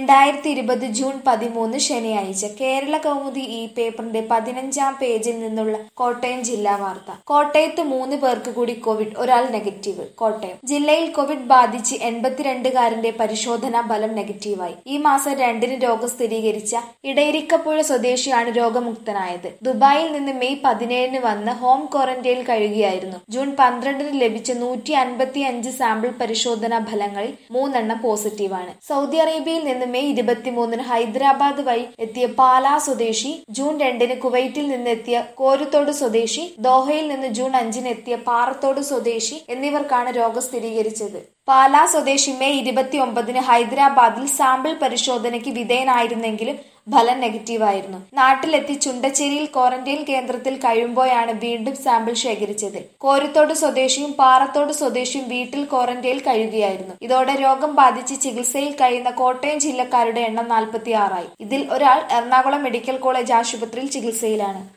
രണ്ടായിരത്തി ഇരുപത് ജൂൺ പതിമൂന്ന് ശനിയാഴ്ച കേരള കൗമുദി ഈ പേപ്പറിന്റെ പതിനഞ്ചാം പേജിൽ നിന്നുള്ള കോട്ടയം ജില്ലാ വാർത്ത കോട്ടയത്ത് മൂന്ന് പേർക്ക് കൂടി കോവിഡ് ഒരാൾ നെഗറ്റീവ് കോട്ടയം ജില്ലയിൽ കോവിഡ് ബാധിച്ച് എൺപത്തിരണ്ടുകാരന്റെ പരിശോധനാ ഫലം നെഗറ്റീവായി ഈ മാസം രണ്ടിന് രോഗം സ്ഥിരീകരിച്ച ഇടയിരിക്കപ്പുഴ സ്വദേശിയാണ് രോഗമുക്തനായത് ദുബായിൽ നിന്ന് മെയ് പതിനേഴിന് വന്ന് ഹോം ക്വാറന്റൈനിൽ കഴിയുകയായിരുന്നു ജൂൺ പന്ത്രണ്ടിന് ലഭിച്ച നൂറ്റി അൻപത്തി അഞ്ച് സാമ്പിൾ പരിശോധനാ ഫലങ്ങളിൽ മൂന്നെണ്ണം പോസിറ്റീവാണ് സൗദി അറേബ്യയിൽ നിന്ന് മെയ് ഇരുപത്തിമൂന്നിന് ഹൈദരാബാദ് വഴി എത്തിയ പാലാ സ്വദേശി ജൂൺ രണ്ടിന് കുവൈറ്റിൽ നിന്ന് എത്തിയ കോരുത്തോട് സ്വദേശി ദോഹയിൽ നിന്ന് ജൂൺ അഞ്ചിന് എത്തിയ പാറത്തോട് സ്വദേശി എന്നിവർക്കാണ് രോഗം സ്ഥിരീകരിച്ചത് പാലാ സ്വദേശി മെയ് ഇരുപത്തി ഒമ്പതിന് ഹൈദരാബാദിൽ സാമ്പിൾ പരിശോധനയ്ക്ക് വിധേയനായിരുന്നെങ്കിലും ഫലം നെഗറ്റീവായിരുന്നു നാട്ടിലെത്തി ചുണ്ടച്ചേരിയിൽ ക്വാറന്റൈൻ കേന്ദ്രത്തിൽ കഴിയുമ്പോഴാണ് വീണ്ടും സാമ്പിൾ ശേഖരിച്ചത് കോരുത്തോട് സ്വദേശിയും പാറത്തോട് സ്വദേശിയും വീട്ടിൽ ക്വാറന്റൈനിൽ കഴിയുകയായിരുന്നു ഇതോടെ രോഗം ബാധിച്ച് ചികിത്സയിൽ കഴിയുന്ന കോട്ടയം ജില്ലക്കാരുടെ എണ്ണം നാൽപ്പത്തി ആറായി ഇതിൽ ഒരാൾ എറണാകുളം മെഡിക്കൽ കോളേജ് ആശുപത്രിയിൽ ചികിത്സയിലാണ്